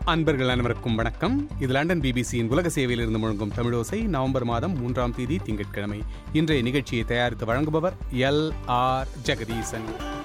அன்பர்கள் அனைவருக்கும் வணக்கம் இது லண்டன் பிபிசியின் உலக சேவையிலிருந்து முழங்கும் தமிழோசை நவம்பர் மாதம் மூன்றாம் தேதி திங்கட்கிழமை இன்றைய நிகழ்ச்சியை தயாரித்து வழங்குபவர் எல் ஆர் ஜெகதீசன்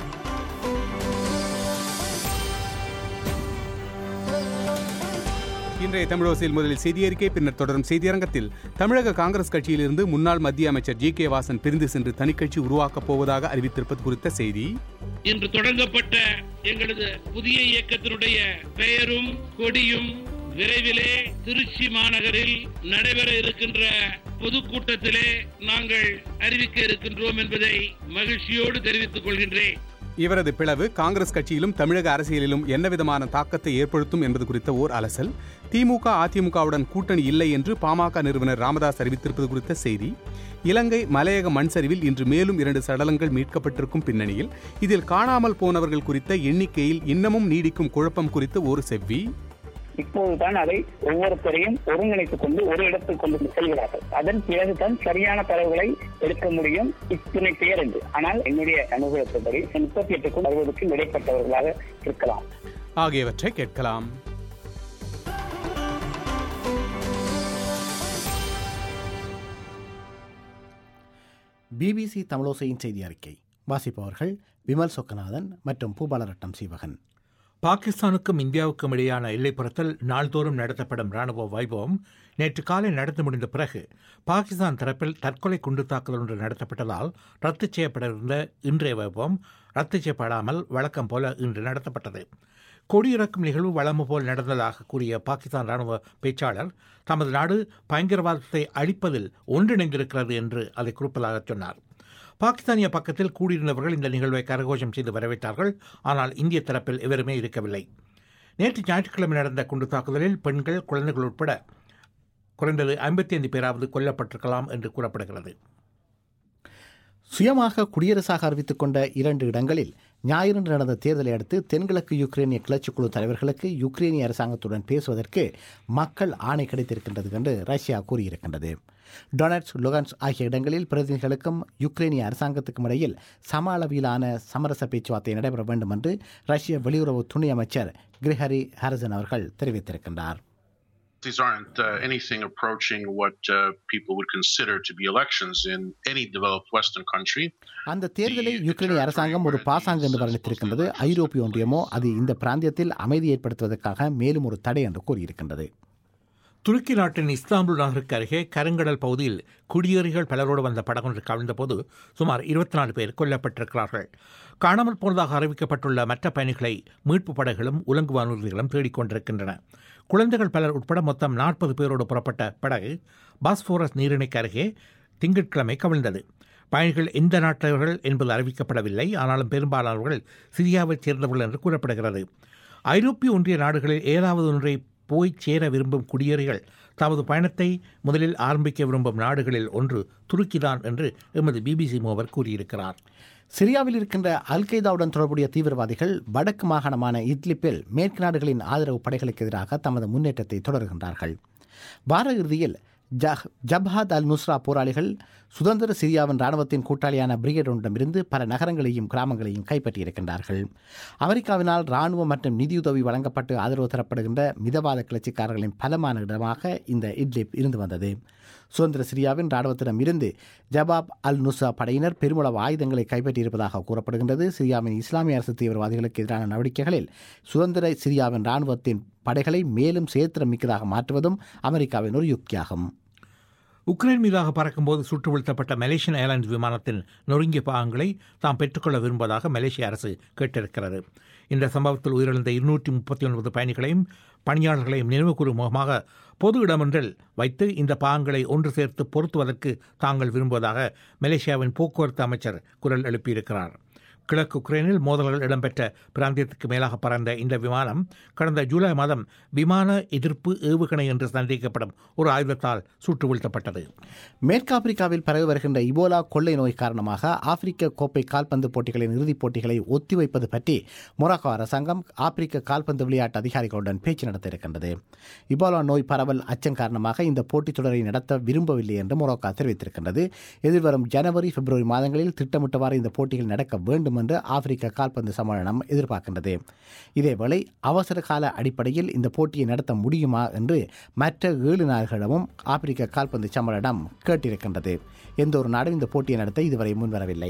இன்றைய தமிழோசையில் முதலில் செய்தியறிக்கை பின்னர் தொடரும் செய்தியரங்கத்தில் தமிழக காங்கிரஸ் கட்சியிலிருந்து முன்னாள் மத்திய அமைச்சர் ஜி கே வாசன் பிரிந்து சென்று தனிக்கட்சி உருவாக்கப் போவதாக அறிவித்திருப்பது குறித்த செய்தி இன்று தொடங்கப்பட்ட எங்களது புதிய இயக்கத்தினுடைய பெயரும் கொடியும் விரைவிலே திருச்சி மாநகரில் நடைபெற இருக்கின்ற பொதுக்கூட்டத்திலே நாங்கள் அறிவிக்க இருக்கின்றோம் என்பதை மகிழ்ச்சியோடு தெரிவித்துக் கொள்கின்றேன் இவரது பிளவு காங்கிரஸ் கட்சியிலும் தமிழக அரசியலிலும் என்னவிதமான தாக்கத்தை ஏற்படுத்தும் என்பது குறித்த ஓர் அலசல் திமுக அதிமுகவுடன் கூட்டணி இல்லை என்று பாமக நிறுவனர் ராமதாஸ் அறிவித்திருப்பது குறித்த செய்தி இலங்கை மலையக மண் சரிவில் இன்று மேலும் இரண்டு சடலங்கள் மீட்கப்பட்டிருக்கும் பின்னணியில் இதில் காணாமல் போனவர்கள் குறித்த எண்ணிக்கையில் இன்னமும் நீடிக்கும் குழப்பம் குறித்து ஒரு செவ்வி இப்போதுதான் அதை ஒவ்வொருத்தரையும் ஒருங்கிணைத்துக் கொண்டு ஒரு இடத்துக்கு கொண்டு செல்கிறார்கள் அதன் பிறகுதான் சரியான தரவுகளை எடுக்க முடியும் இத்தனை பேர் என்று ஆனால் என்னுடைய அனுபவத்தின்படி முப்பத்தி எட்டுக்கும் அறுபதுக்கும் இடைப்பட்டவர்களாக இருக்கலாம் ஆகியவற்றை கேட்கலாம் பிபிசி தமிழோசையின் செய்தி அறிக்கை வாசிப்பவர்கள் விமல் சொக்கநாதன் மற்றும் பூபாலரட்டம் சீவகன் பாகிஸ்தானுக்கும் இந்தியாவுக்கும் இடையான எல்லைப்புறத்தில் நாள்தோறும் நடத்தப்படும் ராணுவ வைபவம் நேற்று காலை நடந்து முடிந்த பிறகு பாகிஸ்தான் தரப்பில் தற்கொலை குண்டு தாக்குதல் ஒன்று நடத்தப்பட்டதால் ரத்து செய்யப்பட்டிருந்த இன்றைய வைபவம் ரத்து செய்யப்படாமல் வழக்கம் போல இன்று நடத்தப்பட்டது கொடியிறக்கும் நிகழ்வு வழமை போல் நடந்ததாக கூறிய பாகிஸ்தான் ராணுவ பேச்சாளர் தமது நாடு பயங்கரவாதத்தை அழிப்பதில் ஒன்றிணைந்திருக்கிறது என்று அதை குறிப்பதாக சொன்னார் பாகிஸ்தானிய பக்கத்தில் கூடியிருந்தவர்கள் இந்த நிகழ்வை கரகோஷம் செய்து வரவேற்றார்கள் ஆனால் இந்திய தரப்பில் எவருமே இருக்கவில்லை நேற்று ஞாயிற்றுக்கிழமை நடந்த குண்டு தாக்குதலில் பெண்கள் குழந்தைகள் உட்பட குறைந்தது ஐம்பத்தி ஐந்து பேராவது கொல்லப்பட்டிருக்கலாம் என்று கூறப்படுகிறது சுயமாக குடியரசாக அறிவித்துக் கொண்ட இரண்டு இடங்களில் ஞாயிறன்று நடந்த தேர்தலை அடுத்து தென்கிழக்கு யுக்ரைனிய கிளர்ச்சி குழு தலைவர்களுக்கு யுக்ரைனிய அரசாங்கத்துடன் பேசுவதற்கு மக்கள் ஆணை கிடைத்திருக்கின்றது என்று ரஷ்யா கூறியிருக்கின்றது டொனட்ஸ் லுகன்ஸ் ஆகிய இடங்களில் பிரதிநிதிகளுக்கும் யுக்ரைனிய அரசாங்கத்துக்கும் இடையில் சம அளவிலான சமரச பேச்சுவார்த்தை நடைபெற வேண்டும் என்று ரஷ்ய வெளியுறவு துணை அமைச்சர் கிரிஹரி ஹரசன் அவர்கள் தெரிவித்திருக்கின்றார் These aren't uh, anything approaching what uh, people would consider to be elections in any developed Western country. அந்த தேர்தலை யுக்ரைனிய அரசாங்கம் ஒரு பாசாங்கு என்று வர்ணித்திருக்கின்றது ஐரோப்பிய ஒன்றியமோ அது இந்த பிராந்தியத்தில் அமைதி ஏற்படுத்துவதற்காக மேலும் ஒரு தடை என்று கூறியிருக்கின்றது துருக்கி நாட்டின் இஸ்தாம்புல் நகருக்கு அருகே கருங்கடல் பகுதியில் குடியேறிகள் பலரோடு வந்த படகு ஒன்று கவிழ்ந்தபோது சுமார் இருபத்தி நாலு பேர் கொல்லப்பட்டிருக்கிறார்கள் காணாமல் போனதாக அறிவிக்கப்பட்டுள்ள மற்ற பயணிகளை மீட்பு படகுகளும் உலங்கு வானூர்திகளும் தேடிக்கொண்டிருக்கின்றன குழந்தைகள் பலர் உட்பட மொத்தம் நாற்பது பேரோடு புறப்பட்ட படகு பாஸ்போரஸ் நீரிணைக்கு அருகே திங்கட்கிழமை கவிழ்ந்தது பயணிகள் எந்த நாட்டவர்கள் என்பது அறிவிக்கப்படவில்லை ஆனாலும் பெரும்பாலானவர்கள் சிரியாவைச் சேர்ந்தவர்கள் என்று கூறப்படுகிறது ஐரோப்பிய ஒன்றிய நாடுகளில் ஏதாவது ஒன்றை போய் சேர விரும்பும் குடியேறிகள் தமது பயணத்தை முதலில் ஆரம்பிக்க விரும்பும் நாடுகளில் ஒன்று துருக்கிதான் என்று எமது பிபிசி மூவர் கூறியிருக்கிறார் சிரியாவில் இருக்கின்ற அல் கெய்தாவுடன் தொடர்புடைய தீவிரவாதிகள் வடக்கு மாகாணமான இத்லிப்பில் மேற்கு நாடுகளின் ஆதரவு படைகளுக்கு எதிராக தமது முன்னேற்றத்தை தொடர்கின்றார்கள் வார இறுதியில் ஜஹ் ஜப்ஹாத் அல் நுஸ்ரா போராளிகள் சுதந்திர சிரியாவின் ராணுவத்தின் கூட்டாளியான பிரிகேட் ஒன்றிடமிருந்து பல நகரங்களையும் கிராமங்களையும் கைப்பற்றியிருக்கின்றார்கள் அமெரிக்காவினால் ராணுவம் மற்றும் நிதியுதவி வழங்கப்பட்டு ஆதரவு தரப்படுகின்ற மிதவாத கிளர்ச்சிக்காரர்களின் பலமான இடமாக இந்த இட்லிப் இருந்து வந்தது சுதந்திர சிரியாவின் ராணுவத்திடம் இருந்து ஜபாப் அல் நுசா படையினர் பெருமளவு ஆயுதங்களை கைப்பற்றியிருப்பதாக கூறப்படுகின்றது சிரியாவின் இஸ்லாமிய அரசு தீவிரவாதிகளுக்கு எதிரான நடவடிக்கைகளில் சுதந்திர சிரியாவின் ராணுவத்தின் படைகளை மேலும் சேத்திரமிக்கதாக மாற்றுவதும் அமெரிக்காவின் ஒரு யுக்தியாகும் உக்ரைன் மீதாக பறக்கும்போது சுட்டு வீழ்த்தப்பட்ட மலேசியன் ஏர்லைன்ஸ் விமானத்தின் நொறுங்கிய பாகங்களை தாம் பெற்றுக்கொள்ள விரும்புவதாக மலேசிய அரசு கேட்டிருக்கிறது இந்த சம்பவத்தில் உயிரிழந்த இருநூற்றி முப்பத்தி ஒன்பது பயணிகளையும் பணியாளர்களையும் நினைவுகூறும் முகமாக பொது இடமொன்றில் வைத்து இந்த பாகங்களை ஒன்று சேர்த்து பொருத்துவதற்கு தாங்கள் விரும்புவதாக மலேசியாவின் போக்குவரத்து அமைச்சர் குரல் எழுப்பியிருக்கிறார் கிழக்கு உக்ரைனில் மோதல்கள் இடம்பெற்ற பிராந்தியத்துக்கு மேலாக பறந்த இந்த விமானம் கடந்த ஜூலை மாதம் விமான எதிர்ப்பு ஏவுகணை என்று சந்தேகிக்கப்படும் ஒரு ஆயுதத்தால் சுட்டு வீழ்த்தப்பட்டது மேற்கு ஆப்பிரிக்காவில் பரவி வருகின்ற இபோலா கொள்ளை நோய் காரணமாக ஆப்பிரிக்க கோப்பை கால்பந்து போட்டிகளின் இறுதிப் போட்டிகளை ஒத்திவைப்பது பற்றி மொராக்கோ அரசாங்கம் ஆப்பிரிக்க கால்பந்து விளையாட்டு அதிகாரிகளுடன் பேச்சு நடத்த இருக்கின்றது இபோலா நோய் பரவல் அச்சம் காரணமாக இந்த போட்டித் தொடரை நடத்த விரும்பவில்லை என்று மொராக்கோ தெரிவித்திருக்கின்றது எதிர்வரும் ஜனவரி பிப்ரவரி மாதங்களில் திட்டமிட்டவாறு இந்த போட்டிகள் நடக்க வேண்டும் வெல்லும் என்று ஆப்பிரிக்க கால்பந்து சம்மேளனம் எதிர்பார்க்கின்றது இதேவேளை அவசர கால அடிப்படையில் இந்த போட்டியை நடத்த முடியுமா என்று மற்ற ஏழு நாடுகளிடமும் ஆப்பிரிக்க கால்பந்து சம்மேளனம் கேட்டிருக்கின்றது எந்த ஒரு நாடும் இந்த போட்டியை நடத்த இதுவரை முன்வரவில்லை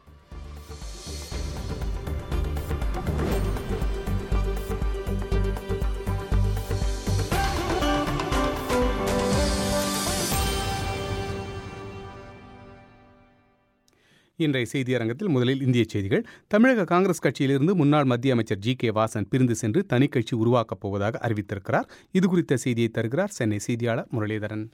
இன்றைய செய்தியரங்கத்தில் முதலில் இந்திய செய்திகள் தமிழக காங்கிரஸ் கட்சியிலிருந்து முன்னாள் மத்திய அமைச்சர் ஜி கே வாசன் பிரிந்து சென்று தனி கட்சி உருவாக்கப் போவதாக அறிவித்திருக்கிறார் இது குறித்த செய்தியை தருகிறார் சென்னை செய்தியாளர் முரளிதரன்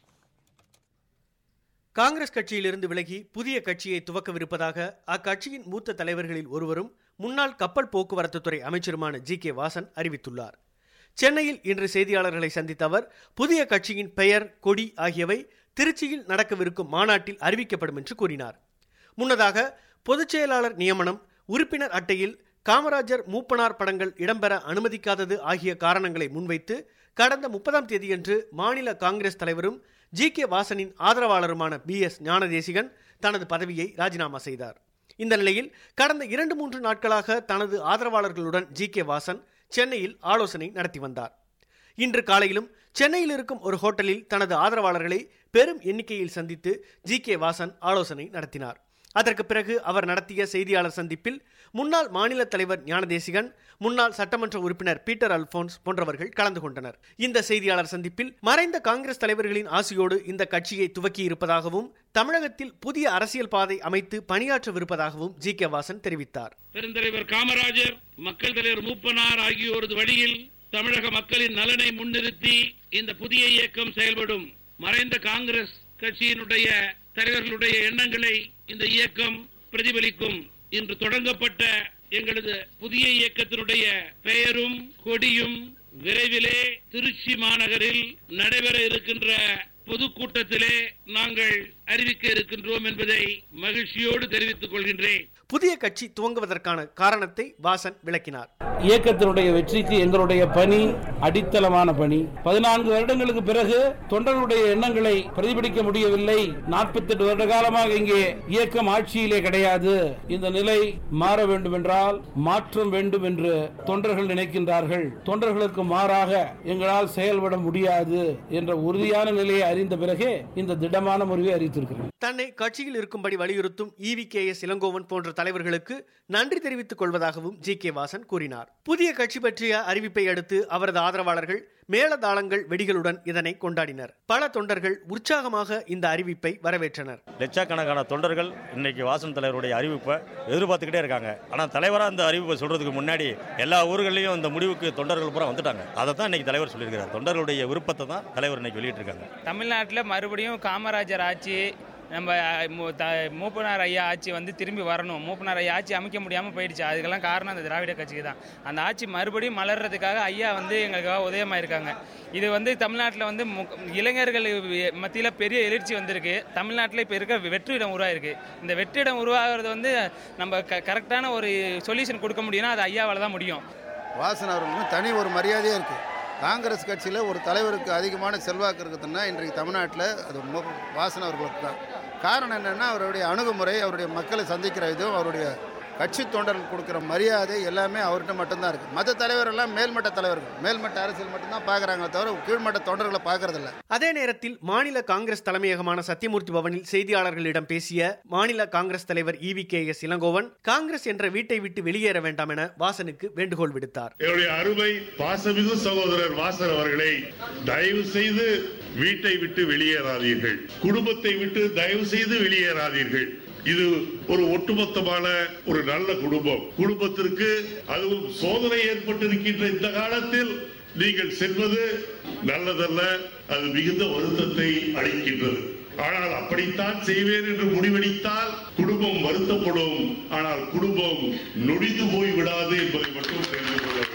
காங்கிரஸ் கட்சியிலிருந்து விலகி புதிய கட்சியை துவக்கவிருப்பதாக அக்கட்சியின் மூத்த தலைவர்களில் ஒருவரும் முன்னாள் கப்பல் போக்குவரத்து துறை அமைச்சருமான ஜி கே வாசன் அறிவித்துள்ளார் சென்னையில் இன்று செய்தியாளர்களை சந்தித்த அவர் புதிய கட்சியின் பெயர் கொடி ஆகியவை திருச்சியில் நடக்கவிருக்கும் மாநாட்டில் அறிவிக்கப்படும் என்று கூறினார் முன்னதாக பொதுச் செயலாளர் நியமனம் உறுப்பினர் அட்டையில் காமராஜர் மூப்பனார் படங்கள் இடம்பெற அனுமதிக்காதது ஆகிய காரணங்களை முன்வைத்து கடந்த முப்பதாம் தேதியன்று மாநில காங்கிரஸ் தலைவரும் ஜி கே வாசனின் ஆதரவாளருமான பி எஸ் ஞானதேசிகன் தனது பதவியை ராஜினாமா செய்தார் இந்த நிலையில் கடந்த இரண்டு மூன்று நாட்களாக தனது ஆதரவாளர்களுடன் ஜி கே வாசன் சென்னையில் ஆலோசனை நடத்தி வந்தார் இன்று காலையிலும் சென்னையில் இருக்கும் ஒரு ஹோட்டலில் தனது ஆதரவாளர்களை பெரும் எண்ணிக்கையில் சந்தித்து ஜி கே வாசன் ஆலோசனை நடத்தினார் அதற்கு பிறகு அவர் நடத்திய செய்தியாளர் சந்திப்பில் முன்னாள் மாநில தலைவர் ஞானதேசிகன் முன்னாள் சட்டமன்ற உறுப்பினர் பீட்டர் அல்போன்ஸ் போன்றவர்கள் கலந்து கொண்டனர் இந்த செய்தியாளர் சந்திப்பில் மறைந்த காங்கிரஸ் தலைவர்களின் ஆசையோடு இந்த கட்சியை துவக்கி இருப்பதாகவும் தமிழகத்தில் புதிய அரசியல் பாதை அமைத்து பணியாற்றவிருப்பதாகவும் ஜி கே வாசன் தெரிவித்தார் பெருந்தலைவர் காமராஜர் மக்கள் தலைவர் மூப்பனார் ஆகியோரது வழியில் தமிழக மக்களின் நலனை முன்னிறுத்தி இந்த புதிய இயக்கம் செயல்படும் மறைந்த காங்கிரஸ் கட்சியினுடைய தலைவர்களுடைய எண்ணங்களை இந்த இயக்கம் பிரதிபலிக்கும் இன்று தொடங்கப்பட்ட எங்களது புதிய இயக்கத்தினுடைய பெயரும் கொடியும் விரைவிலே திருச்சி மாநகரில் நடைபெற இருக்கின்ற பொதுக்கூட்டத்திலே நாங்கள் அறிவிக்க இருக்கின்றோம் என்பதை மகிழ்ச்சியோடு தெரிவித்துக் கொள்கின்றேன் புதிய கட்சி துவங்குவதற்கான காரணத்தை வாசன் விளக்கினார் இயக்கத்தினுடைய வெற்றிக்கு எங்களுடைய பணி அடித்தளமான பணி பதினான்கு வருடங்களுக்கு பிறகு தொண்டர்களுடைய எண்ணங்களை பிரதிபலிக்க முடியவில்லை நாற்பத்தி எட்டு வருட காலமாக இங்கே இயக்கம் ஆட்சியிலே கிடையாது இந்த நிலை மாற வேண்டும் என்றால் மாற்றம் வேண்டும் என்று தொண்டர்கள் நினைக்கின்றார்கள் தொண்டர்களுக்கு மாறாக எங்களால் செயல்பட முடியாது என்ற உறுதியான நிலையை அறிந்த பிறகே இந்த திடமான முறிவை அறிவித்திருக்கிறேன் தன்னை கட்சியில் இருக்கும்படி வலியுறுத்தும் இவி கே எஸ் இளங்கோவன் போன்ற தலைவர்களுக்கு நன்றி தெரிவித்துக் கொள்வதாகவும் ஜி கே வாசன் கூறினார் புதிய கட்சி பற்றிய அறிவிப்பை அடுத்து அவரது ஆதரவாளர்கள் மேளதாளங்கள் வெடிகளுடன் இதனை கொண்டாடினர் பல தொண்டர்கள் உற்சாகமாக இந்த அறிவிப்பை வரவேற்றனர் லட்சக்கணக்கான தொண்டர்கள் இன்னைக்கு வாசன் தலைவருடைய அறிவிப்பை எதிர்பார்த்துக்கிட்டே இருக்காங்க ஆனால் தலைவராக அந்த அறிவிப்பை சொல்றதுக்கு முன்னாடி எல்லா ஊர்களையும் இந்த முடிவுக்கு தொண்டர்கள் பூரா வந்துட்டாங்க அதை தான் இன்னைக்கு தலைவர் சொல்லியிருக்கிறார் தொண்டர்களுடைய விருப்பத்தை தான் தலைவர் இன்னைக்கு வெளியிட்டிருக்காங்க தமிழ்நாட்டில் மறுபடியும் காமராஜர் ஆட்சி நம்ம மூ- த- மூப்பனார் ஐயா ஆட்சி வந்து திரும்பி வரணும் மூப்பனார் ஐயா ஆட்சி அமைக்க முடியாமல் போயிடுச்சு அதுக்கெல்லாம் காரணம் அந்த திராவிட கட்சிக்கு தான் அந்த ஆட்சி மறுபடியும் மலர்றதுக்காக ஐயா வந்து எங்களுக்காக உதயமாயிருக்காங்க இது வந்து தமிழ்நாட்டில் வந்து மு- இளைஞர்கள் மத்தியில் பெரிய எழுச்சி வந்திருக்கு தமிழ்நாட்டில் இப்போ இருக்க வெற்றிடம் உருவாயிருக்கு இந்த வெற்றிடம் உருவாகிறது வந்து நம்ம க கரெக்டான ஒரு சொல்யூஷன் கொடுக்க முடியும்னா அது ஐயாவால் தான் முடியும் வாசன் அவர்களுக்கும் தனி ஒரு மரியாதையே இருக்குது காங்கிரஸ் கட்சியில் ஒரு தலைவருக்கு அதிகமான செல்வாக்கு இருக்குதுன்னா இன்றைக்கு தமிழ்நாட்டில் அது மு- வாசன் அவர்களுக்கு தான் காரணம் என்னென்னா அவருடைய அணுகுமுறை அவருடைய மக்களை சந்திக்கிற இதுவும் அவருடைய கட்சி தொண்டர்கள் கொடுக்குற மரியாதை எல்லாமே அவர்கிட்ட மட்டும்தான் இருக்குது மற்ற தலைவரெல்லாம் மேல்மட்ட தலைவர்கள் மேல்மட்ட அரசியல் மட்டும்தான் பார்க்குறாங்களே தவிர கீழ்மட்ட தொண்டர்களை பார்க்கறதில்ல அதே நேரத்தில் மாநில காங்கிரஸ் தலைமையகமான சத்தியமூர்த்தி பவனில் செய்தியாளர்களிடம் பேசிய மாநில காங்கிரஸ் தலைவர் E V K S Elangovan Congress என்ற வீட்டை விட்டு வெளியேற வேண்டாம் என வாசனுக்கு வேண்டுகோள் விடுத்தார் என்னுடைய அருமை பாசமிகு சகோதரர் வாசன் அவர்களை தயவு செய்து வீட்டை விட்டு வெளியேறாதீர்கள் குடும்பத்தை விட்டு தயவு செய்து வெளியேறாதீர்கள் இது ஒரு ஒட்டுமொத்தமான ஒரு நல்ல குடும்பம் குடும்பத்திற்கு அதுவும் சோதனை ஏற்பட்டிருக்கின்ற இந்த காலத்தில் நீங்கள் செல்வது நல்லதல்ல அது மிகுந்த வருத்தத்தை அளிக்கின்றது ஆனால் அப்படித்தான் செய்வேன் என்று முடிவெடுத்தால் குடும்பம் வருத்தப்படும் ஆனால் குடும்பம் நொடிந்து போய் விடாது என்பதை மட்டும் தெரிந்து கொள்ள வேண்டும்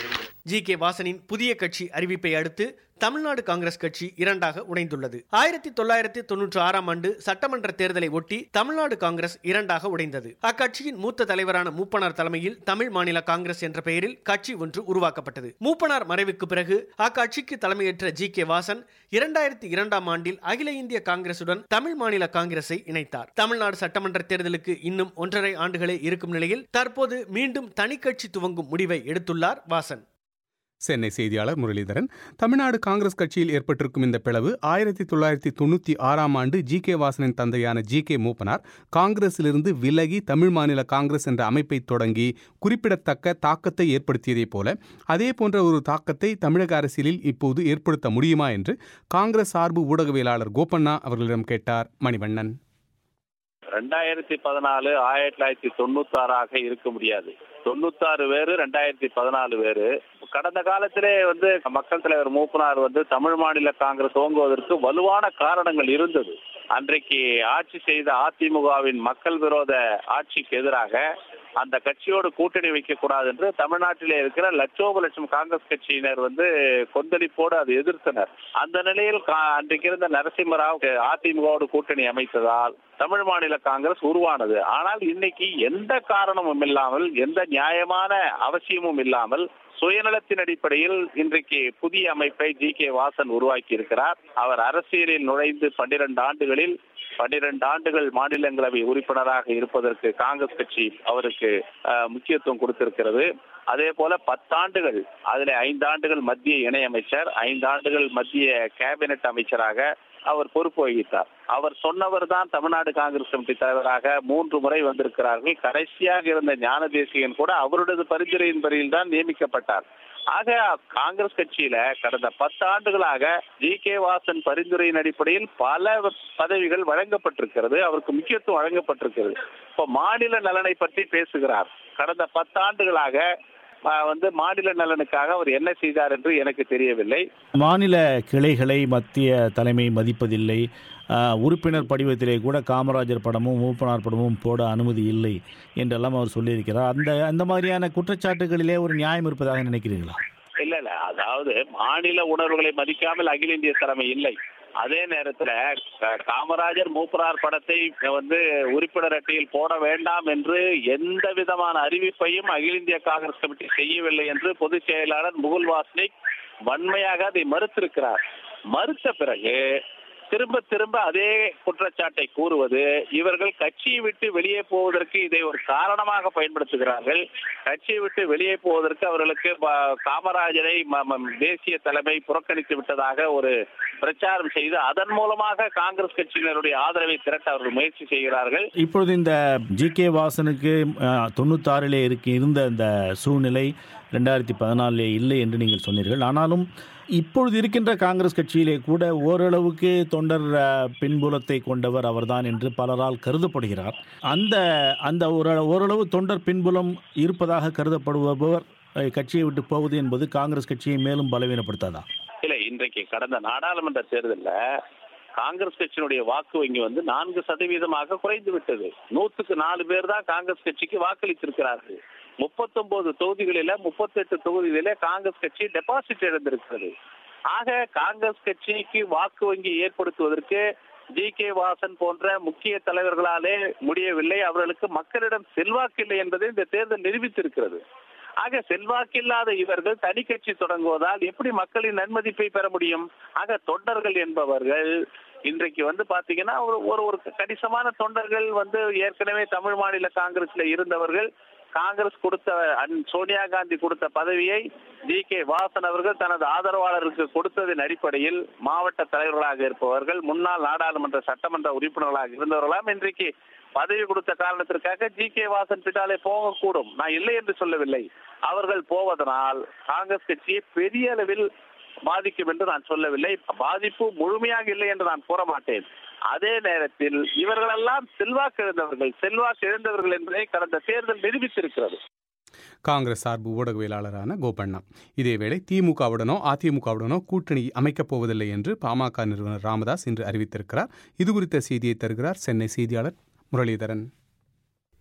ஜி கே வாசனின் புதிய கட்சி அறிவிப்பை அடுத்து தமிழ்நாடு காங்கிரஸ் கட்சி இரண்டாக உடைந்துள்ளது ஆயிரத்தி தொள்ளாயிரத்தி தொன்னூற்றி ஆறாம் ஆண்டு சட்டமன்ற தேர்தலை ஒட்டி தமிழ்நாடு காங்கிரஸ் இரண்டாக உடைந்தது அக்கட்சியின் மூத்த தலைவரான மூப்பனார் தலைமையில் தமிழ் மாநில காங்கிரஸ் என்ற பெயரில் கட்சி ஒன்று உருவாக்கப்பட்டது மூப்பனார் மறைவுக்கு பிறகு அக்கட்சிக்கு தலைமையேற்ற ஜி கே வாசன் இரண்டாயிரத்தி இரண்டாம் ஆண்டில் அகில இந்திய காங்கிரசுடன் தமிழ் மாநில காங்கிரஸை இணைத்தார் தமிழ்நாடு சட்டமன்ற தேர்தலுக்கு இன்னும் ஒன்றரை ஆண்டுகளே இருக்கும் நிலையில் தற்போது மீண்டும் தனி கட்சி துவங்கும் முடிவை எடுத்துள்ளார் வாசன் சென்னை செய்தியாளர் முரளிதரன் தமிழ்நாடு காங்கிரஸ் கட்சியில் ஏற்பட்டிருக்கும் இந்த பிளவு ஆயிரத்தி தொள்ளாயிரத்தி தொண்ணூற்றி ஆறாம் ஆண்டு ஜி கே வாசனின் தந்தையான ஜி கே மூப்பனார் காங்கிரஸிலிருந்து விலகி தமிழ் மாநில காங்கிரஸ் என்ற அமைப்பை தொடங்கி குறிப்பிடத்தக்க தாக்கத்தை ஏற்படுத்தியதைப் போல அதே போன்ற ஒரு தாக்கத்தை தமிழக அரசியலில் இப்போது ஏற்படுத்த முடியுமா என்று காங்கிரஸ் சார்பு ஊடகவியலாளர் கோபண்ணா அவர்களிடம் கேட்டார் மணிவண்ணன் ரெண்டாயிரத்தி பதினாலு ஆயிரத்தி தொள்ளாயிரத்தி தொண்ணூத்தி ஆறாக இருக்க முடியாது தொண்ணூத்தாறு வேறு ரெண்டாயிரத்தி பதினாலு வேறு கடந்த காலத்திலே வந்து மக்கள் தலைவர் மூப்பனார் வந்து தமிழ் மாநில காங்கிரஸ் துவங்குவதற்கு வலுவான காரணங்கள் இருந்தது அன்றைக்கு ஆட்சி செய்த அதிமுகவின் மக்கள் விரோத ஆட்சிக்கு எதிராக அந்த கட்சியோடு கூட்டணி வைக்க கூடாது என்று தமிழ்நாட்டிலே இருக்கிற லட்சோப லட்சம் காங்கிரஸ் கட்சியினர் வந்து கொந்தளிப்போடு அதை எதிர்த்தனர் அந்த நிலையில் அன்றைக்கு இருந்த நரசிம்மராவ் அதிமுகவோடு கூட்டணி அமைத்ததால் தமிழ் மாநில காங்கிரஸ் உருவானது ஆனால் இன்னைக்கு எந்த காரணமும் இல்லாமல் எந்த நியாயமான அவசியமும் இல்லாமல் சுயநலத்தின் அடிப்படையில் இன்றைக்கு புதிய அமைப்பை ஜி கே வாசன் உருவாக்கி இருக்கிறார் அவர் அரசியலில் நுழைந்து பன்னிரண்டு ஆண்டுகளில் பன்னிரண்டு ஆண்டுகள் மாநிலங்களவை உறுப்பினராக இருப்பதற்கு காங்கிரஸ் கட்சி அவருக்கு முக்கியத்துவம் கொடுத்திருக்கிறது அதே போல பத்தாண்டுகள் அதுல ஐந்தாண்டுகள் மத்திய இணையமைச்சர் ஐந்தாண்டுகள் மத்திய கேபினெட் அமைச்சராக அவர் பொறுப்பு வகித்தார் அவர் சொன்னவர் தான் தமிழ்நாடு காங்கிரஸ் கமிட்டி தலைவராக மூன்று முறை வந்திருக்கிறார்கள் கடைசியாக இருந்த ஞான தேசிகன் கூட அவருடைய பரிந்துரையின் பேரில் தான் நியமிக்கப்பட்டார் ஆக காங்கிரஸ் கட்சியில கடந்த பத்து ஆண்டுகளாக ஜி கே வாசன் பரிந்துரையின் அடிப்படையில் பல பதவிகள் வழங்கப்பட்டிருக்கிறது அவருக்கு முக்கியத்துவம் வழங்கப்பட்டிருக்கிறது இப்ப மாநில நலனை பற்றி பேசுகிறார் கடந்த பத்தாண்டுகளாக வந்து மாநில நலனுக்காக அவர் என்ன செய்தார் என்று எனக்கு தெரியவில்லை மாநில கிளைகளை மத்திய தலைமை மதிப்பதில்லை உறுப்பினர் படிவத்திலே கூட காமராஜர் படமும் மூப்பனார் படமும் போட அனுமதி இல்லை என்றெல்லாம் அவர் சொல்லியிருக்கிறார் அந்த அந்த மாதிரியான குற்றச்சாட்டுகளிலே ஒரு நியாயம் இருப்பதாக நினைக்கிறீர்களா இல்ல இல்ல அதாவது மாநில உணர்வுகளை மதிக்காமல் அகில இந்திய தலைமை இல்லை அதே நேரத்துல காமராஜர் மூப்பனார் படத்தை வந்து உறுப்பினர் அட்டையில் போட வேண்டாம் என்று எந்த விதமான அறிவிப்பையும் அகில இந்திய காங்கிரஸ் கமிட்டி செய்யவில்லை என்று பொதுச் செயலாளர் முகுல் வாஸ்னிக் வன்மையாக அதை மறுத்திருக்கிறார் மறுத்த பிறகு திரும்ப திரும்ப அதே குற்றச்சாட்டை கூறுவது இவர்கள் கட்சியை விட்டு வெளியே போவதற்கு இதை ஒரு காரணமாக பயன்படுத்துகிறார்கள் கட்சியை விட்டு வெளியே போவதற்கு அவர்களுக்கு காமராஜரை தேசிய தலைமை புறக்கணித்து விட்டதாக ஒரு பிரச்சாரம் செய்து அதன் மூலமாக காங்கிரஸ் கட்சியினருடைய ஆதரவை திரட்ட அவர்கள் முயற்சி செய்கிறார்கள் இப்பொழுது இந்த ஜி கே வாசனுக்கு தொண்ணூத்தாறிலே இருக்கு இருந்த இந்த சூழ்நிலை ரெண்டாயிரத்தி பதினாலிலே இல்லை என்று நீங்கள் சொன்னீர்கள் ஆனாலும் இப்பொழுது இருக்கின்ற காங்கிரஸ் கட்சியிலே கூட ஓரளவுக்கு தொண்டர் பின்புலத்தை கொண்டவர் அவர்தான் என்று பலரால் கருதப்படுகிறார் அந்த அந்த ஒரு ஓரளவு தொண்டர் பின்புலம் இருப்பதாக கருதப்படுபவர் கட்சியை விட்டு போவது என்பது காங்கிரஸ் கட்சியை மேலும் பலவீனப்படுத்தாதா இல்லை இன்றைக்கு கடந்த நாடாளுமன்ற தேர்தலில் காங்கிரஸ் கட்சியினுடைய வாக்கு வங்கி வந்து நான்கு சதவீதமாக குறைந்து விட்டது நூற்றுக்கு நாலு பேர் தான் காங்கிரஸ் கட்சிக்கு வாக்களித்திருக்கிறார்கள் முப்பத்தொன்பது தொகுதிகளில முப்பத்தெட்டு தொகுதிகளில காங்கிரஸ் கட்சி டெபாசிட் இழந்திருக்கிறது ஆக காங்கிரஸ் கட்சிக்கு வாக்கு வங்கி ஏற்படுத்துவதற்கு ஜி கே வாசன் போன்ற முக்கிய தலைவர்களாலே முடியவில்லை அவர்களுக்கு மக்களிடம் செல்வாக்கு இல்லை என்பதை இந்த தேர்தல் நிரூபித்திருக்கிறது ஆக செல்வாக்கில்லாத இவர்கள் தனி கட்சி தொடங்குவதால் எப்படி மக்களின் நன்மதிப்பை பெற முடியும் ஆக தொண்டர்கள் என்பவர்கள் இன்றைக்கு வந்து பாத்தீங்கன்னா ஒரு ஒரு கணிசமான தொண்டர்கள் வந்து ஏற்கனவே தமிழ் மாநில காங்கிரஸ்ல இருந்தவர்கள் காங்கிரஸ் கொடுத்த சோனியா காந்தி கொடுத்த பதவியை ஜி கே வாசன் அவர்கள் தனது ஆதரவாளருக்கு கொடுத்ததன் அடிப்படையில் மாவட்ட தலைவர்களாக இருப்பவர்கள் முன்னாள் நாடாளுமன்ற சட்டமன்ற உறுப்பினர்களாக இருந்தவர்களாம் இன்றைக்கு பதவி கொடுத்த காரணத்திற்காக ஜி கே வாசன் பின்னாலே போகக்கூடும் நான் இல்லை என்று சொல்லவில்லை அவர்கள் போவதனால் காங்கிரஸ் கட்சியை பெரிய அளவில் பாதிக்கும் என்று நான் சொல்லவில்லை பாதிப்பு முழுமையாக இல்லை என்று நான் கூற மாட்டேன் அதே நேரத்தில் இவர்களெல்லாம் செல்வாக்கு இழந்தவர்கள் செல்வாக்கு இழந்தவர்கள் என்பதை கடந்த தேர்தல் நிரூபித்திருக்கிறது காங்கிரஸ் சார்பு ஊடகவியலாளரான கோபண்ணா இதேவேளை திமுகவுடனோ அதிமுகவுடனோ கூட்டணி அமைக்கப் போவதில்லை என்று பாமக நிறுவனர் ராமதாஸ் இன்று அறிவித்திருக்கிறார் இதுகுறித்த செய்தியை தருகிறார் சென்னை செய்தியாளர் முரளிதரன்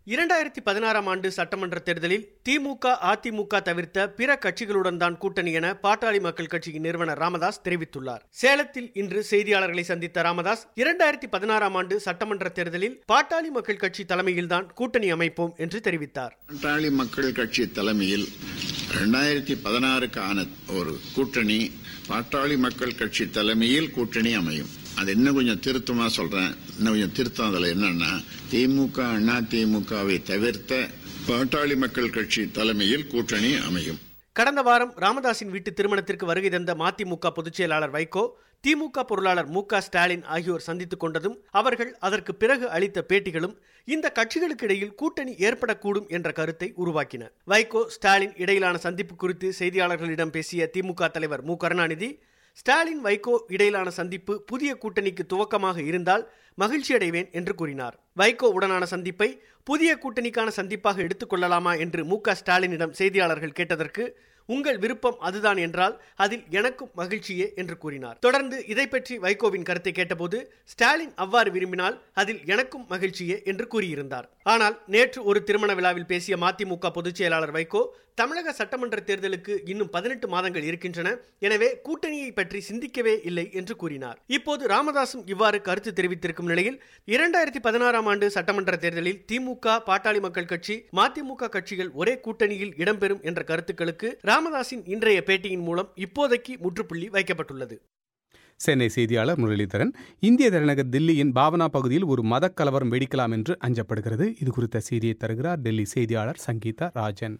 இரண்டாயிரத்தி பதினாறாம் ஆண்டு சட்டமன்ற தேர்தலில் திமுக அதிமுக தவிர்த்த பிற கட்சிகளுடன் தான் கூட்டணி என பாட்டாளி மக்கள் கட்சியின் நிறுவனர் ராமதாஸ் தெரிவித்துள்ளார் சேலத்தில் இன்று செய்தியாளர்களை சந்தித்த ராமதாஸ் இரண்டாயிரத்தி பதினாறாம் ஆண்டு சட்டமன்ற தேர்தலில் பாட்டாளி மக்கள் கட்சி தலைமையில்தான் கூட்டணி அமைப்போம் என்று தெரிவித்தார் பாட்டாளி மக்கள் கட்சி தலைமையில் ரெண்டாயிரத்தி பதினாறுக்கான ஒரு கூட்டணி பாட்டாளி மக்கள் கட்சி தலைமையில் கூட்டணி அமையும் அது இன்னும் கொஞ்சம் திருத்தமா சொல்றேன் இன்னும் கொஞ்சம் திருத்தம் அதுல என்னன்னா திமுக அண்ணா திமுகவை தவிர்த்த பாட்டாளி மக்கள் கட்சி தலைமையில் கூட்டணி அமையும் கடந்த வாரம் ராமதாஸின் வீட்டு திருமணத்திற்கு வருகை தந்த மதிமுக பொதுச் செயலாளர் வைகோ திமுக பொருளாளர் மு க ஸ்டாலின் ஆகியோர் சந்தித்துக் கொண்டதும் அவர்கள் அதற்கு பிறகு அளித்த பேட்டிகளும் இந்த கட்சிகளுக்கு இடையில் கூட்டணி ஏற்படக்கூடும் என்ற கருத்தை உருவாக்கின வைகோ ஸ்டாலின் இடையிலான சந்திப்பு குறித்து செய்தியாளர்களிடம் பேசிய திமுக தலைவர் மு கருணாநிதி ஸ்டாலின் வைகோ இடையிலான சந்திப்பு புதிய கூட்டணிக்கு துவக்கமாக இருந்தால் மகிழ்ச்சி அடைவேன் என்று கூறினார் வைகோ உடனான சந்திப்பை புதிய கூட்டணிக்கான சந்திப்பாக எடுத்துக்கொள்ளலாமா என்று மு க ஸ்டாலினிடம் செய்தியாளர்கள் கேட்டதற்கு உங்கள் விருப்பம் அதுதான் என்றால் அதில் எனக்கும் மகிழ்ச்சியே என்று கூறினார் தொடர்ந்து இதை பற்றி வைகோவின் கருத்தை கேட்டபோது ஸ்டாலின் அவ்வாறு விரும்பினால் அதில் எனக்கும் மகிழ்ச்சியே என்று கூறியிருந்தார் ஆனால் நேற்று ஒரு திருமண விழாவில் பேசிய மதிமுக பொதுச் செயலாளர் வைகோ தமிழக சட்டமன்ற தேர்தலுக்கு இன்னும் பதினெட்டு மாதங்கள் இருக்கின்றன எனவே கூட்டணியை பற்றி சிந்திக்கவே இல்லை என்று கூறினார் இப்போது ராமதாசும் இவ்வாறு கருத்து தெரிவித்திருக்கும் நிலையில் இரண்டாயிரத்தி பதினாறாம் ஆண்டு சட்டமன்ற தேர்தலில் திமுக பாட்டாளி மக்கள் கட்சி மதிமுக கட்சிகள் ஒரே கூட்டணியில் இடம்பெறும் என்ற கருத்துக்களுக்கு ராமதாசின் இன்றைய பேட்டியின் மூலம் இப்போதைக்கு முற்றுப்புள்ளி வைக்கப்பட்டுள்ளது சென்னை செய்தியாளர் முரளிதரன் இந்திய தலைநகர் தில்லியின் பாவனா பகுதியில் ஒரு மதக் கலவரம் வெடிக்கலாம் என்று அஞ்சப்படுகிறது இது குறித்த செய்தியை தருகிறார் டெல்லி செய்தியாளர் சங்கீதா ராஜன்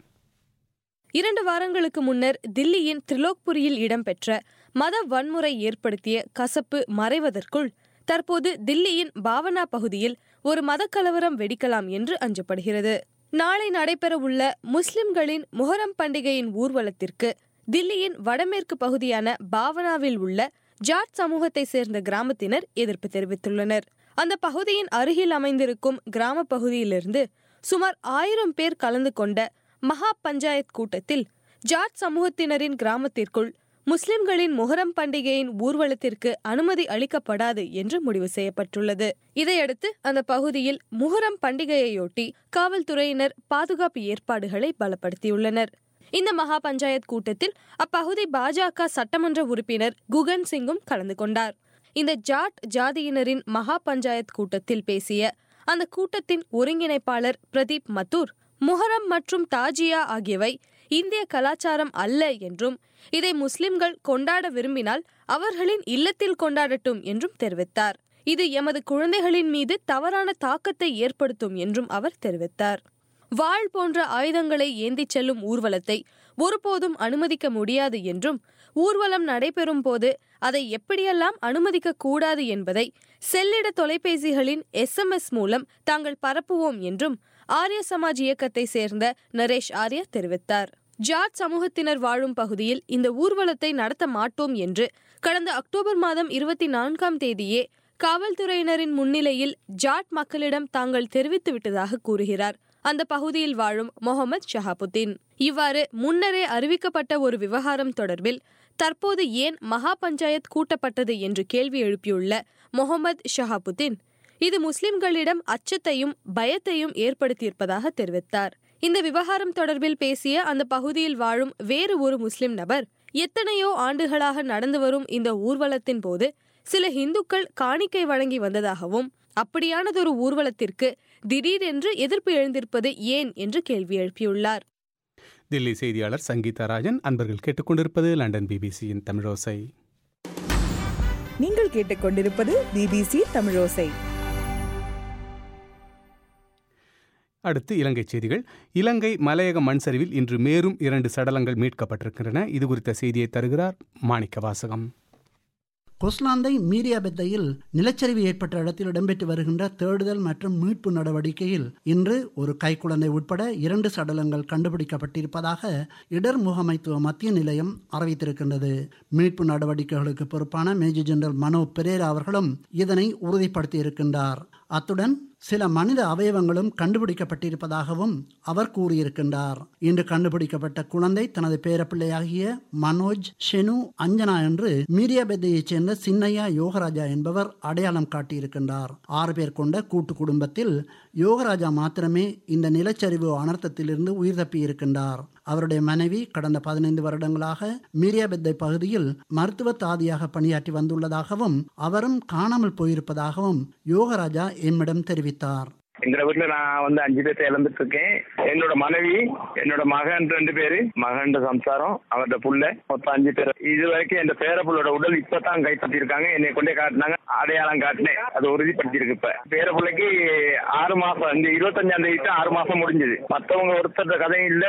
இரண்டு வாரங்களுக்கு முன்னர் தில்லியின் திரிலோக்புரியில் இடம்பெற்ற மத வன்முறை ஏற்படுத்திய கசப்பு மறைவதற்குள் தற்போது தில்லியின் பாவனா பகுதியில் ஒரு மதக்கலவரம் வெடிக்கலாம் என்று அஞ்சப்படுகிறது நாளை நடைபெறவுள்ள முஸ்லிம்களின் முஹரம் பண்டிகையின் ஊர்வலத்திற்கு தில்லியின் வடமேற்கு பகுதியான பாவனாவில் உள்ள ஜாட் சமூகத்தை சேர்ந்த கிராமத்தினர் எதிர்ப்பு தெரிவித்துள்ளனர் அந்த பகுதியின் அருகில் அமைந்திருக்கும் கிராம பகுதியிலிருந்து சுமார் ஆயிரம் பேர் கலந்து கொண்ட மகா பஞ்சாயத் கூட்டத்தில் ஜாட் சமூகத்தினரின் கிராமத்திற்குள் முஸ்லிம்களின் முஹரம் பண்டிகையின் ஊர்வலத்திற்கு அனுமதி அளிக்கப்படாது என்று முடிவு செய்யப்பட்டுள்ளது இதையடுத்து அந்த பகுதியில் முஹரம் பண்டிகையையொட்டி காவல்துறையினர் பாதுகாப்பு ஏற்பாடுகளை பலப்படுத்தியுள்ளனர் இந்த மகா பஞ்சாயத் கூட்டத்தில் அப்பகுதி பாஜக சட்டமன்ற உறுப்பினர் குகன் சிங்கும் கலந்து கொண்டார் இந்த ஜாட் ஜாதியினரின் மகா பஞ்சாயத் கூட்டத்தில் பேசிய அந்த கூட்டத்தின் ஒருங்கிணைப்பாளர் பிரதீப் மத்தூர் முஹரம் மற்றும் தாஜியா ஆகியவை இந்திய கலாச்சாரம் அல்ல என்றும் இதை முஸ்லிம்கள் கொண்டாட விரும்பினால் அவர்களின் இல்லத்தில் கொண்டாடட்டும் என்றும் தெரிவித்தார் இது எமது குழந்தைகளின் மீது தவறான தாக்கத்தை ஏற்படுத்தும் என்றும் அவர் தெரிவித்தார் வாழ் போன்ற ஆயுதங்களை ஏந்திச் செல்லும் ஊர்வலத்தை ஒருபோதும் அனுமதிக்க முடியாது என்றும் ஊர்வலம் நடைபெறும் போது அதை எப்படியெல்லாம் அனுமதிக்க கூடாது என்பதை செல்லிட தொலைபேசிகளின் எஸ்எம்எஸ் மூலம் தாங்கள் பரப்புவோம் என்றும் ஆரிய சமாஜ் இயக்கத்தை சேர்ந்த நரேஷ் ஆர்யா தெரிவித்தார் ஜாட் சமூகத்தினர் வாழும் பகுதியில் இந்த ஊர்வலத்தை நடத்த மாட்டோம் என்று கடந்த அக்டோபர் மாதம் இருபத்தி நான்காம் தேதியே காவல்துறையினரின் முன்னிலையில் ஜாட் மக்களிடம் தாங்கள் தெரிவித்து விட்டதாக கூறுகிறார் அந்த பகுதியில் வாழும் முகமது ஷஹாபுத்தீன் இவ்வாறு முன்னரே அறிவிக்கப்பட்ட ஒரு விவகாரம் தொடர்பில் தற்போது ஏன் மகா பஞ்சாயத் கூட்டப்பட்டது என்று கேள்வி எழுப்பியுள்ள முகமது ஷஹாபுத்தீன் இது முஸ்லிம்களிடம் அச்சத்தையும் பயத்தையும் ஏற்படுத்தியிருப்பதாக தெரிவித்தார் இந்த விவகாரம் தொடர்பில் பேசிய அந்த பகுதியில் வாழும் வேறு ஒரு முஸ்லிம் நபர் எத்தனையோ ஆண்டுகளாக நடந்து வரும் இந்த ஊர்வலத்தின் போது சில இந்துக்கள் காணிக்கை வழங்கி வந்ததாகவும் அப்படியானதொரு ஊர்வலத்திற்கு திடீரென்று எதிர்ப்பு எழுந்திருப்பது ஏன் என்று கேள்வி எழுப்பியுள்ளார் தில்லி செய்தியாளர் சங்கீதா ராஜன் அன்பர்கள் கேட்டுக்கொண்டிருப்பது லண்டன் பிபிசியின் தமிழோசை நீங்கள் கேட்டுக்கொண்டிருப்பது பிபிசி தமிழோசை அடுத்து இலங்கை செய்திகள் இலங்கை மலையக மண் சரிவில் இன்று மேலும் இரண்டு சடலங்கள் மீட்கப்பட்டிருக்கின்றன இது குறித்த செய்தியை தருகிறார் மாணிக்க வாசகம் கொஸ்லாந்தை மீரியாபெத்தையில் நிலச்சரிவு ஏற்பட்ட இடத்தில் இடம்பெற்று வருகின்ற தேடுதல் மற்றும் மீட்பு நடவடிக்கையில் இன்று ஒரு கைக்குழந்தை உட்பட இரண்டு சடலங்கள் கண்டுபிடிக்கப்பட்டிருப்பதாக இடர் முகமைத்துவ மத்திய நிலையம் அறிவித்திருக்கின்றது மீட்பு நடவடிக்கைகளுக்கு பொறுப்பான மேஜர் ஜெனரல் மனோ பெரேரா அவர்களும் இதனை உறுதிப்படுத்தியிருக்கின்றார் அத்துடன் சில மனித அவயவங்களும் கண்டுபிடிக்கப்பட்டிருப்பதாகவும் அவர் கூறியிருக்கின்றார் இன்று கண்டுபிடிக்கப்பட்ட குழந்தை தனது பேரப்பிள்ளையாகிய மனோஜ் ஷெனு அஞ்சனா என்று மீரியாபெத்தையைச் சேர்ந்த சின்னையா யோகராஜா என்பவர் அடையாளம் காட்டியிருக்கின்றார் ஆறு பேர் கொண்ட கூட்டு குடும்பத்தில் யோகராஜா மாத்திரமே இந்த நிலச்சரிவு அனர்த்தத்திலிருந்து உயிர் தப்பியிருக்கின்றார் அவருடைய மனைவி கடந்த பதினைந்து வருடங்களாக மீரியாபெத்தை பகுதியில் மருத்துவ தாதியாக பணியாற்றி வந்துள்ளதாகவும் அவரும் காணாமல் போயிருப்பதாகவும் யோகராஜா எம்மிடம் தெரிவித்தார் எங்க வீட்டுல நான் வந்து அஞ்சு பேர்த்த இழந்துட்டு இருக்கேன் என்னோட மனைவி என்னோட மகன் ரெண்டு பேரு மகன் சம்சாரம் அவரோட புள்ள மொத்தம் அஞ்சு பேர் இது வரைக்கும் என் பேர புள்ளோட உடல் இப்பதான் கைப்பற்றி இருக்காங்க என்னை கொண்டே காட்டினாங்க அடையாளம் காட்டினேன் அது உறுதிப்படுத்தியிருக்கு இப்ப பேர பிள்ளைக்கு ஆறு மாசம் இந்த இருபத்தஞ்சாம் தேதி தான் ஆறு மாசம் முடிஞ்சது மத்தவங்க ஒருத்தர் கதையும் இல்ல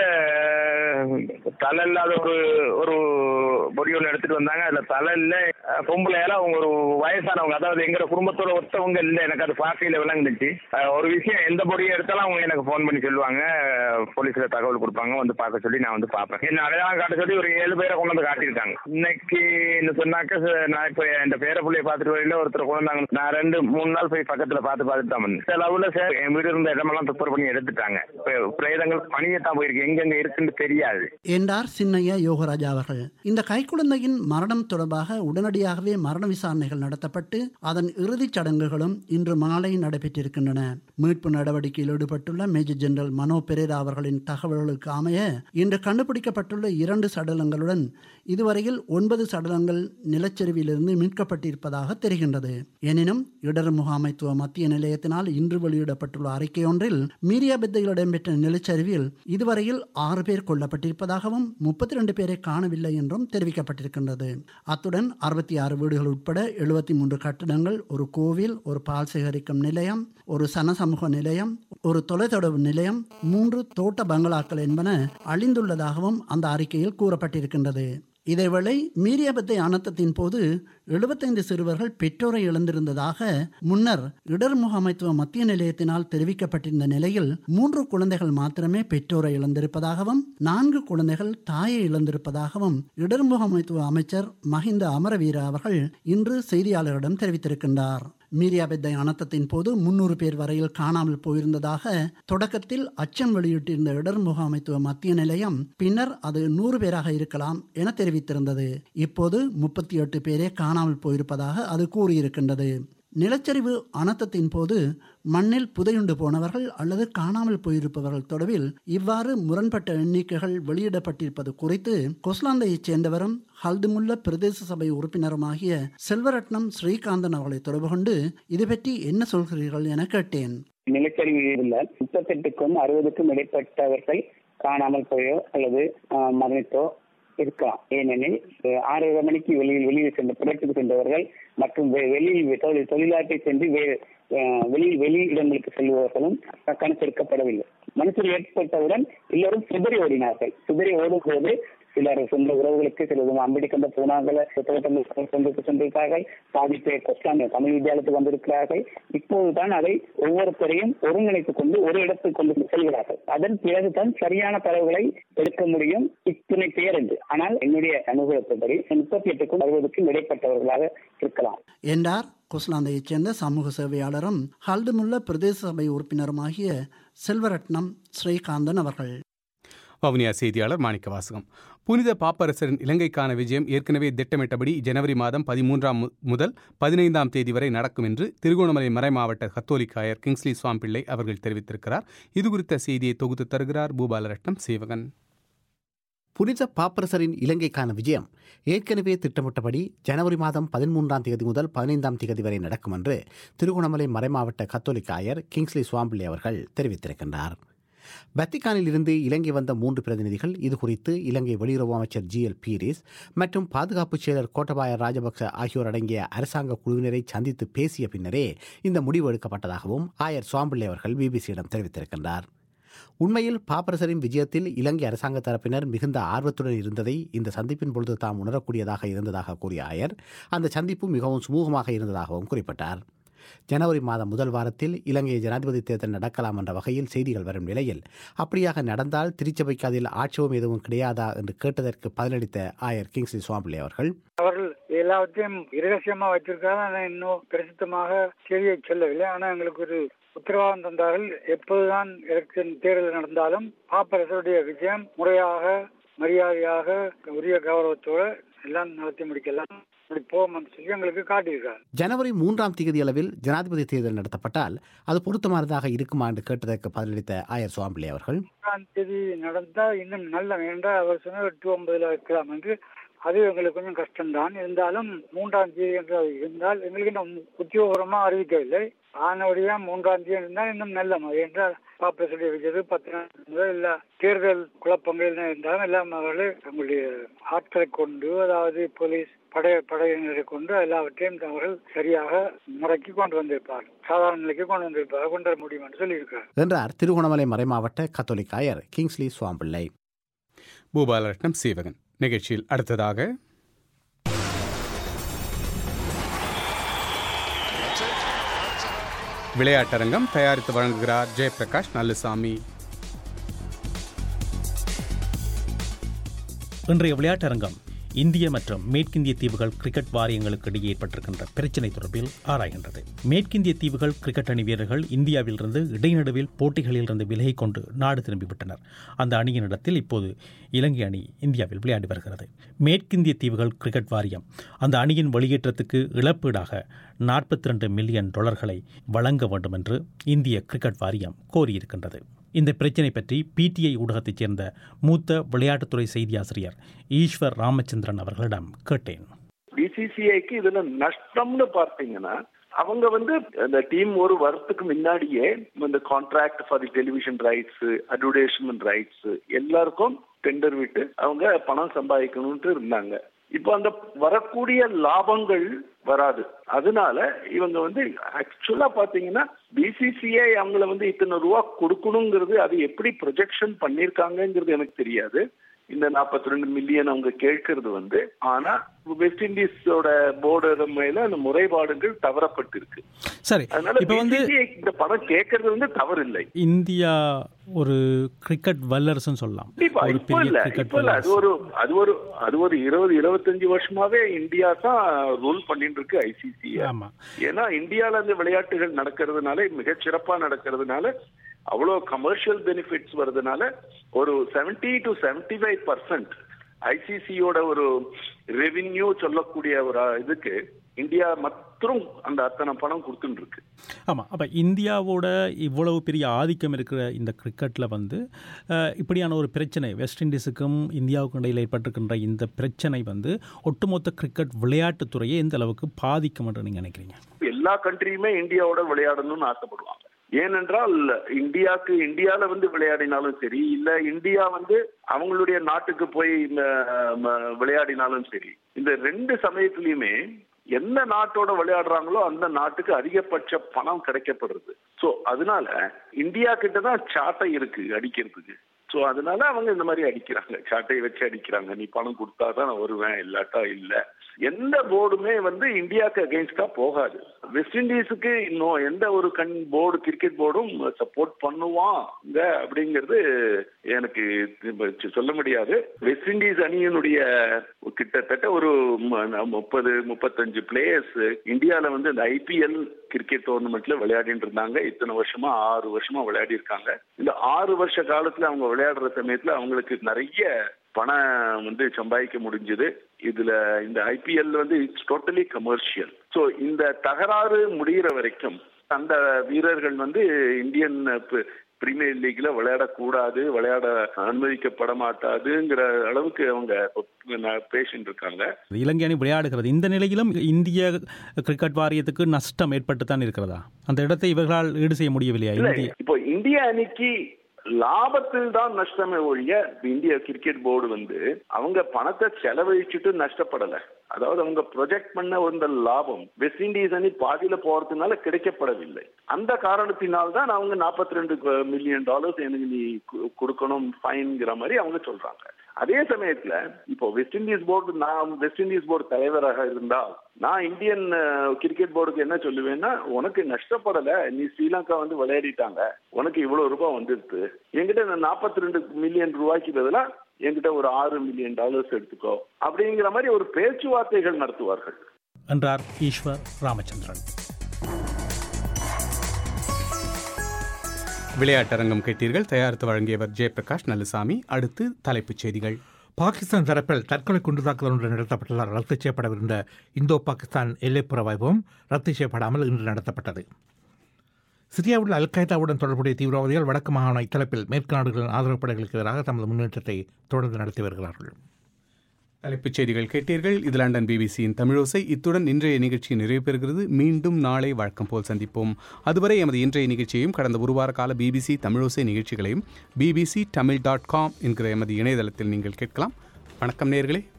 தலை இல்லாத ஒரு ஒரு பொடி ஒன்று எடுத்துட்டு வந்தாங்க அதுல தலை இல்ல பொம்பளையால அவங்க ஒரு வயசானவங்க அதாவது எங்க குடும்பத்தோட ஒருத்தவங்க இல்ல எனக்கு அது பார்ட்டியில விளங்குனுச்சு அஹ் ஒரு விஷயம் எந்த பொடியை எடுத்தாலும் அவங்க எனக்கு ஃபோன் பண்ணி சொல்லுவாங்க போலீஸ்ல தகவல் கொடுப்பாங்க வந்து பார்க்க சொல்லி நான் வந்து பார்ப்பேன் என்ன அடையாளம் காட்ட சொல்லி ஒரு ஏழு பேரை கொண்டு வந்து காட்டியிருக்காங்க இன்னைக்கு சொன்னாக்க ச- நான் இப்ப என் பேர பிள்ளைய பார்த்துட்டு வரையில ஒருத்தர் கொண்டு வந்தாங்க நான் ரெண்டு மூணு நாள் போய் பக்கத்துல பார்த்து பார்த்துட்டு தான் வந்தேன் சில அளவுல சார் என் வீடு இருந்த இடமெல்லாம் துப்பர் பண்ணி எடுத்துட்டாங்க இப்ப பிரேதங்கள் பணியத்தான் போயிருக்கு எங்கெங்க இருக்குன்னு தெரியாது என்றார் சின்னையா யோகராஜா அவர்கள் இந்த கைக்குழந்தையின் மரணம் தொடர்பாக உடனடியாகவே மரண விசாரணைகள் நடத்தப்பட்டு அதன் இறுதிச் சடங்குகளும் இன்று மாலை நடைபெற்றிருக்கின்றன மீட்பு நடவடிக்கையில் ஈடுபட்டுள்ள மேஜர் ஜெனரல் மனோ பெரேரா அவர்களின் தகவல்களுக்கு அமைய இன்று கண்டுபிடிக்கப்பட்டுள்ள இரண்டு சடலங்களுடன் இதுவரையில் ஒன்பது சடலங்கள் நிலச்சரிவிலிருந்து மீட்கப்பட்டிருப்பதாக தெரிகின்றது எனினும் இடர் முகாமைத்துவ மத்திய நிலையத்தினால் இன்று வெளியிடப்பட்டுள்ள அறிக்கை ஒன்றில் மீரியாபெத்தையில் இடம்பெற்ற நிலச்சரிவில் இதுவரையில் ஆறு பேர் கொல்லப்பட்டிருப்பதாகவும் முப்பத்தி ரெண்டு பேரை காணவில்லை என்றும் தெரிவிக்கப்பட்டிருக்கின்றது அத்துடன் அறுபத்தி ஆறு வீடுகள் உட்பட எழுபத்தி மூன்று கட்டிடங்கள் ஒரு கோவில் ஒரு பால் சேகரிக்கும் நிலையம் ஒரு சனசமூக நிலையம் ஒரு தொலைத்தொடர்பு நிலையம் மூன்று தோட்ட பங்களாக்கள் என்பன அழிந்துள்ளதாகவும் அந்த அறிக்கையில் கூறப்பட்டிருக்கின்றது இதேவேளை மீரியாபத்தை அனர்த்தத்தின் போது எழுபத்தைந்து சிறுவர்கள் பெற்றோரை இழந்திருந்ததாக முன்னர் இடர் முகாமைத்துவ மத்திய நிலையத்தினால் தெரிவிக்கப்பட்டிருந்த நிலையில் மூன்று குழந்தைகள் மாத்திரமே பெற்றோரை இழந்திருப்பதாகவும் நான்கு குழந்தைகள் தாயை இழந்திருப்பதாகவும் இடர் முகாமைத்துவ அமைச்சர் மஹிந்த அமரவீர அவர்கள் இன்று செய்தியாளர்களிடம் தெரிவித்திருக்கின்றார் மீரியாபெத்தை அனர்த்தத்தின் போது முன்னூறு பேர் வரையில் காணாமல் போயிருந்ததாக தொடக்கத்தில் அச்சம் வெளியிட்டிருந்த இடர் முகாமைத்துவ மத்திய நிலையம் பின்னர் அது நூறு பேராக இருக்கலாம் என தெரிவித்திருந்தது இப்போது முப்பத்தி எட்டு பேரே காணாமல் போயிருப்பதாக அது கூறியிருக்கின்றது நிலச்சரிவு அனர்த்தத்தின் போது மண்ணில் புதையுண்டு போனவர்கள் அல்லது காணாமல் போயிருப்பவர்கள் தொடர்பில் இவ்வாறு முரண்பட்ட எண்ணிக்கைகள் வெளியிடப்பட்டிருப்பது குறித்து கொஸ்லாந்தையைச் சேர்ந்தவரும் ஹல்துமுல்ல பிரதேச சபை உறுப்பினருமாகிய செல்வரட்னம் ஸ்ரீகாந்தன் அவர்களை தொடர்பு கொண்டு இது பற்றி என்ன சொல்கிறீர்கள் என கேட்டேன் நிலச்சரிவு உள்ள முப்பத்தெட்டுக்கும் அறுபதுக்கும் இடைப்பட்டவர்கள் காணாமல் போயோ அல்லது ஆஹ், மரணித்தோ இருக்கலாம் ஏனெனில் அஹ், ஆறரை மணிக்கு வெளியில் வெளியில் சென்ற புறத்துக்கு சென்றவர்கள் மற்றும் வெ- வெளியில் தொழில் தொழிலாட்டை சென்று வே- அஹ், வெளியில் வெளி இடங்களுக்கு செல்பவர்களும் கணக்கெடுக்கப்படவில்லை மனுஷர் ஏற்பட்டவுடன் எல்லோரும் சிதறி ஓடினார்கள் சிதறி ஓடும் போது சிலர் சொந்த உறவுகளுக்கு சிலர் அம்படி கண்ட போனார்கள் தோட்டங்கள் சொந்தக்கு சென்றிருக்கிறார்கள் பாதி பேர் கொஸ்டான் தமிழ் வித்தியாலயத்துக்கு வந்திருக்கிறார்கள் இப்போதுதான் அதை ஒவ்வொருத்தரையும் ஒருங்கிணைத்துக் கொண்டு ஒரு இடத்துக்கு கொண்டு செல்கிறார்கள் அதன் பிறகுதான் சரியான தரவுகளை எடுக்க முடியும் இத்தனை பேர் என்று ஆனால் என்னுடைய அனுபவத்தின்படி முப்பத்தி எட்டுக்கும் அறுபதுக்கும் இடைப்பட்டவர்களாக இருக்கலாம் என்றார் கொஸ்லாந்தையைச் சேர்ந்த சமூக சேவையாளரும் ஹல்துமுல்ல பிரதேச சபை உறுப்பினருமாகிய செல்வரட்னம் ஸ்ரீகாந்தன் அவர்கள் வவுனியா செய்தியாளர் மாணிக்க வாசகம் புனித பாப்பரசரின் இலங்கைக்கான விஜயம் ஏற்கனவே திட்டமிட்டபடி ஜனவரி மாதம் பதிமூன்றாம் மு- முதல் பதினைந்தாம் தேதி வரை நடக்கும் என்று திருகோணமலை மறைமாவட்ட கத்தோலிக்க ஆயர் கிங்ஸ்லி சுவாம்பிள்ளை அவர்கள் தெரிவித்திருக்கிறார் இது குறித்த செய்தியை தொகுத்து தருகிறார் பூபாலரட்னம் சேவகன் புனித பாப்பரசரின் இலங்கைக்கான விஜயம் ஏற்கனவே திட்டமிட்டபடி ஜனவரி மாதம் பதிமூன்றாம் தேதி முதல் பதினைந்தாம் தேதி வரை நடக்கும் என்று திருகோணமலை மறைமாவட்ட கத்தோலிக்க ஆயர் கிங்ஸ்லி சுவாம்பிள்ளை அவர்கள் தெரிவித்திருக்கின்றார் வத்திக்கானில் இருந்து இலங்கை வந்த மூன்று பிரதிநிதிகள் இது குறித்து இலங்கை வெளியுறவு அமைச்சர் ஜி எல் பீரிஸ் மற்றும் பாதுகாப்பு செயலர் கோட்டபாய ராஜபக்ச ஆகியோர் அடங்கிய அரசாங்க குழுவினரை சந்தித்து பேசிய பின்னரே இந்த முடிவு எடுக்கப்பட்டதாகவும் ஆயர் சுவாம்பிள்ளை அவர்கள் பிபிசியிடம் தெரிவித்திருக்கின்றார் உண்மையில் பாப்பரசரின் விஜயத்தில் இலங்கை அரசாங்க தரப்பினர் மிகுந்த ஆர்வத்துடன் இருந்ததை இந்த சந்திப்பின் பொழுது தாம் உணரக்கூடியதாக இருந்ததாக கூறிய ஆயர் அந்த சந்திப்பு மிகவும் சுமூகமாக இருந்ததாகவும் குறிப்பிட்டார் ஜனவரி மாதம் முதல் வாரத்தில் இலங்கை ஜனாதிபதி தேர்தல் நடக்கலாம் என்ற வகையில் செய்திகள் வரும் நிலையில் அப்படியாக நடந்தால் திருச்சபைக்கு அதில் ஆட்சேபம் எதுவும் கிடையாதா என்று கேட்டதற்கு பதிலளித்த ஆயர் கிங்ஸ்லி சுவாமிலி அவர்கள் அவர்கள் எல்லாத்தையும் இரகசியமா வச்சிருக்காங்க ஆனா இன்னும் பிரசித்தமாக செய்தியை சொல்லவில்லை ஆனா எங்களுக்கு ஒரு உத்தரவாதம் தந்தார்கள் எப்போதுதான் எலெக்ஷன் தேர்தல் நடந்தாலும் பாப்பரசருடைய விஜயம் முறையாக மரியாதையாக உரிய கௌரவத்தோடு எல்லாம் நடத்தி முடிக்கலாம் இப்படி போகும் சொல்லி எங்களுக்கு காட்டியிருக்காங்க ஜனவரி மூன்றாம் தேதி அளவில் ஜனாதிபதி தேர்தல் நடத்தப்பட்டால் அது பொருத்தமானதாக இருக்குமா என்று கேட்டதற்கு பதிலளித்த ஆயர் சுவாமிலி அவர்கள் மூன்றாம் தேதி நடந்தா இன்னும் நல்ல என்றால் அவர் சொன்ன எட்டு ஒன்பதுல வைக்கலாம் என்று அது எங்களுக்கு கொஞ்சம் கஷ்டம்தான் இருந்தாலும் மூன்றாம் தேதி என்று அது இருந்தால் எங்களுக்கு இன்னும் உத்தியோகபூர்வமா அறிவிக்கவில்லை ஆனபடியா மூன்றாம் தேதி இருந்தால் இன்னும் நல்ல மாதிரி என்றால் பாப்பரசுடைய விஜயது பத்து நாள் முதல் எல்லா தேர்தல் குழப்பங்கள் என்ன இருந்தாலும் எல்லாம் அவர்கள் தங்களுடைய ஆட்களை கொண்டு அதாவது போலீஸ் படை படையினரை கொண்டு எல்லாவற்றையும் அவர்கள் சரியாக முறைக்கு கொண்டு வந்திருப்பார் சாதாரண நிலைக்கு கொண்டு வந்திருப்பார் கொண்டு வர முடியும் என்று சொல்லியிருக்கார் என்றார் திருகோணமலை மறைமாவட்ட கத்தோலிக் ஆயர் கிங்ஸ்லி சுவாம்பிள்ளை பூபாலரட்னம் சீவகன் நிகழ்ச்சியில் அடுத்ததாக விளையாட்டரங்கம் தயாரித்து வழங்குகிறார் ஜெயபிரகாஷ் நல்லுசாமி இன்றைய விளையாட்டரங்கம் இந்திய மற்றும் மேற்கிந்திய தீவுகள் கிரிக்கெட் வாரியங்களுக்கு இடையே ஏற்பட்டிருக்கின்ற பிரச்சினை தொடர்பில் ஆராய்கின்றது மேற்கிந்திய தீவுகள் கிரிக்கெட் அணி வீரர்கள் இந்தியாவிலிருந்து இடைநடுவில் போட்டிகளிலிருந்து விலகிக் கொண்டு நாடு திரும்பிவிட்டனர் அந்த அணியினிடத்தில் இப்போது இலங்கை அணி இந்தியாவில் விளையாடி வருகிறது மேற்கிந்திய தீவுகள் கிரிக்கெட் வாரியம் அந்த அணியின் வெளியேற்றத்துக்கு இழப்பீடாக நாற்பத்தி ரெண்டு மில்லியன் டாலர்களை வழங்க வேண்டும் என்று இந்திய கிரிக்கெட் வாரியம் கோரியிருக்கின்றது இந்த பிரச்சினை பற்றி பிடிஐ ஊடகத்தைச் சேர்ந்த மூத்த விளையாட்டுத்துறை செய்தி ஆசிரியர் ஈஸ்வர் ராமச்சந்திரன் அவர்களிடம் கேட்டேன் பிசிசிஐக்கு இதுல நஷ்டம்னு பார்த்தீங்கன்னா அவங்க வந்து அந்த டீம் ஒரு வருஷத்துக்கு முன்னாடியே இந்த contract for the television rights advertisement rights எல்லாருக்கும் டெண்டர் விட்டு அவங்க பணம் சம்பாதிக்கணும்ட்டு இருந்தாங்க இப்போ அந்த வரக்கூடிய லாபங்கள் வராது அதனால இவங்க வந்து ஆக்சுவலா பாத்தீங்கன்னா பிசிசிஐ அவங்கள வந்து இத்தனை ரூபா கொடுக்கணுங்கிறது அது எப்படி ப்ரொஜெக்ஷன் பண்ணிருக்காங்கிறது எனக்கு தெரியாது இந்த நாற்பத்தி ரெண்டு மில்லியன் அவங்க கேட்கறது வந்து ஆனா வெஸ்ட் இண்டீஸோட போர்டு மேல அந்த முறைபாடுகள் தவறப்பட்டிருக்கு சரி அதனால இப்ப வந்து BCCI இந்த பணம் கேட்கறது வந்து தவறில்லை இந்தியா ஒரு கிரிக்கெட் வல்லரசுன்னு சொல்லலாம் கண்டிப்பா ஒரு இப்ப பெரிய இல்ல கிரிக்கெட் இப்ப இல்ல அது ஒரு அது ஒரு அது ஒரு இருபது இருபத்தஞ்சு வருஷமாவே இந்தியா தான் ரூல் பண்ணிட்டு இருக்கு ஐசிசி ஆமா ஏன்னா இந்தியால இந்த விளையாட்டுகள் நடக்கிறதுனால மிகச் சிறப்பா நடக்கிறதுனால அவ்வளோ கமர்ஷியல் பெனிஃபிட்ஸ் வருதுனால ஒரு seventy to seventy five percent ஐசிசியோட ஒரு ரெவின்யூ சொல்லக்கூடிய ஒரு இதுக்கு இந்தியா மற்றும் அந்த அத்தனை பணம் கொடுத்துட்டு இருக்கு ஆமாம் அப்போ இந்தியாவோட இவ்வளவு பெரிய ஆதிக்கம் இருக்கிற இந்த கிரிக்கெட்டில் வந்து அஹ், இப்படியான ஒரு பிரச்சனை வெஸ்ட் இண்டீஸுக்கும் இந்தியாவுக்கும் இடையில் ஏற்பட்டிருக்கின்ற இந்த பிரச்சனை வந்து ஒட்டுமொத்த கிரிக்கெட் விளையாட்டுத்துறையை எந்த அளவுக்கு பாதிக்கும் என்று நீங்கள் நினைக்கிறீங்க எல்லா கண்ட்ரியுமே இந்தியாவோட விளையாடணும்னு ஆசைப்படுவாங்க ஏனென்றால் இந்தியாவுக்கு இந்தியால வந்து விளையாடினாலும் சரி இல்ல இந்தியா வந்து அவங்களுடைய நாட்டுக்கு போய் ம- ம- விளையாடினாலும் சரி இந்த ரெண்டு சமயத்திலயுமே எந்த நாட்டோட விளையாடுறாங்களோ அந்த நாட்டுக்கு அதிகபட்ச பணம் கிடைக்கப்படுறது சோ அதனால இந்தியா கிட்ட தான் சாட்டை இருக்கு அடிக்கிறதுக்கு சோ அதனால அவங்க இந்த மாதிரி அடிக்கிறாங்க சாட்டையை வச்சு அடிக்கிறாங்க நீ பணம் கொடுத்தாதான் நான் வருவேன் இல்லாட்டா இல்ல எந்த போர்டுமே வந்து இந்தியாவுக்கு அகைன்ஸ்டா போகாது வெஸ்ட் இண்டீஸுக்கு இன்னும் எந்த ஒரு கண் போர்டு கிரிக்கெட் போர்டும் சப்போர்ட் பண்ணுவாங்க அப்படிங்கிறது எனக்கு இப்ப சொல்ல முடியாது வெஸ்ட் இண்டீஸ் அணியினுடைய கிட்டத்தட்ட ஒரு ம- முப்பது முப்பத்தஞ்சு பிளேயர்ஸ் இந்தியால வந்து இந்த ஐபிஎல் கிரிக்கெட் டோர்னமெண்ட்ல விளையாடிட்டு இருந்தாங்க இத்தனை வருஷமா ஆறு வருஷமா விளையாடி இருக்காங்க இந்த ஆறு வருஷ காலத்துல அவங்க விளையாடுற சமயத்துல அவங்களுக்கு நிறைய பணம் வந்து சம்பாதிக்க முடிஞ்சது இதுல இந்த ஐபிஎல் வந்து இட்ஸ் டோட்டலி கமர்ஷியல் சோ இந்த தகராறு முடிகிற வரைக்கும் அந்த வீரர்கள் வந்து இந்தியன் ப- பிரீமியர் லீக்ல விளையாடக்கூடாது விளையாட அனுமதிக்கப்பட மாட்டாதுங்கிற அளவுக்கு அவங்க பேசிட்டு இருக்காங்க இலங்கை அணி விளையாடுகிறது இந்த நிலையிலும் இந்திய கிரிக்கெட் வாரியத்துக்கு நஷ்டம் ஏற்பட்டு தான் இருக்கிறதா அந்த இடத்தை இவர்களால் ஈடு செய்ய முடியவில்லையா இல்ல இந்திய இப்போ இந்திய அணிக்கு லாபத்தில் தான் நஷ்டமே ஒழிய இந்திய கிரிக்கெட் போர்டு வந்து அவங்க பணத்தை செலவழிச்சுட்டு நஷ்டப்படல அதாவது அவங்க ப்ரொஜெக்ட் பண்ண வந்த லாபம் வெஸ்ட் இண்டீஸ் அணி பாதியில போறதுனால கிடைக்கப்படவில்லை அந்த காரணத்தினால் தான் அவங்க நாற்பத்தி ரெண்டு மில்லியன் டாலர்ஸ் எனக்கு நீ கு- கொடுக்கணும் ஃபைன்ங்கிற மாதிரி அவங்க சொல்றாங்க அதே சமயத்துல இப்போ வெஸ்ட் இண்டீஸ் போர்டு நான் வெஸ்ட் இண்டீஸ் போர்டு தலைவராக இருந்தால் நான் இந்தியன் கிரிக்கெட் போர்டுக்கு என்ன சொல்லுவேன்னா உனக்கு நஷ்டப்படல நீ ஸ்ரீலங்கா வந்து விளையாடிட்டாங்க உனக்கு இவ்வளவு ரூபாய் வந்துருது என்கிட்ட இந்த நாற்பத்தி ரெண்டு மில்லியன் ரூபாய்க்கு பதிலா என்கிட்ட ஒரு ஆறு மில்லியன் டாலர்ஸ் எடுத்துக்கோ அப்படிங்கிற மாதிரி ஒரு பேச்சுவார்த்தைகள் நடத்துவார்கள் என்றார் ஈஸ்வர் ராமச்சந்திரன் விளையாட்டரங்கம் கேட்டீர்கள் தயாரித்து வழங்கியவர் ஜெயபிரகாஷ் நல்லுசாமி அடுத்து தலைப்புச் செய்திகள் பாகிஸ்தான் தரப்பில் தற்கொலை குண்டு தாக்குதல் ஒன்று நடத்தப்பட்டதால் ரத்து செய்யப்படவிருந்த இந்தோ பாகிஸ்தான் எல்லைப்புற வைபவம் ரத்து செய்யப்படாமல் இன்று நடத்தப்பட்டது சிரியாவில் அல் qaedaவுடன் தொடர்புடைய தீவிரவாதிகள் வடக்கு மாகாண இத்தலப்பில் மேற்கு நாடுகளின் ஆதரவு படைகளுக்கு எதிராக தமது முன்னேற்றத்தை தொடர்ந்து நடத்தி வருகிறார்கள் தலைப்புச் செய்திகள் கேட்டீர்கள் இது லண்டன் பிபிசியின் தமிழோசை இத்துடன் இன்றைய நிகழ்ச்சி நிறைவு பெறுகிறது மீண்டும் நாளை வழக்கம் போல் சந்திப்போம் அதுவரை எமது இன்றைய நிகழ்ச்சியையும் கடந்த ஒரு வார கால பிபிசி தமிழோசை நிகழ்ச்சிகளையும் பிபிசி தமிழ் டாட் காம் என்கிற எமது இணையதளத்தில் நீங்கள் கேட்கலாம் வணக்கம் நேர்களே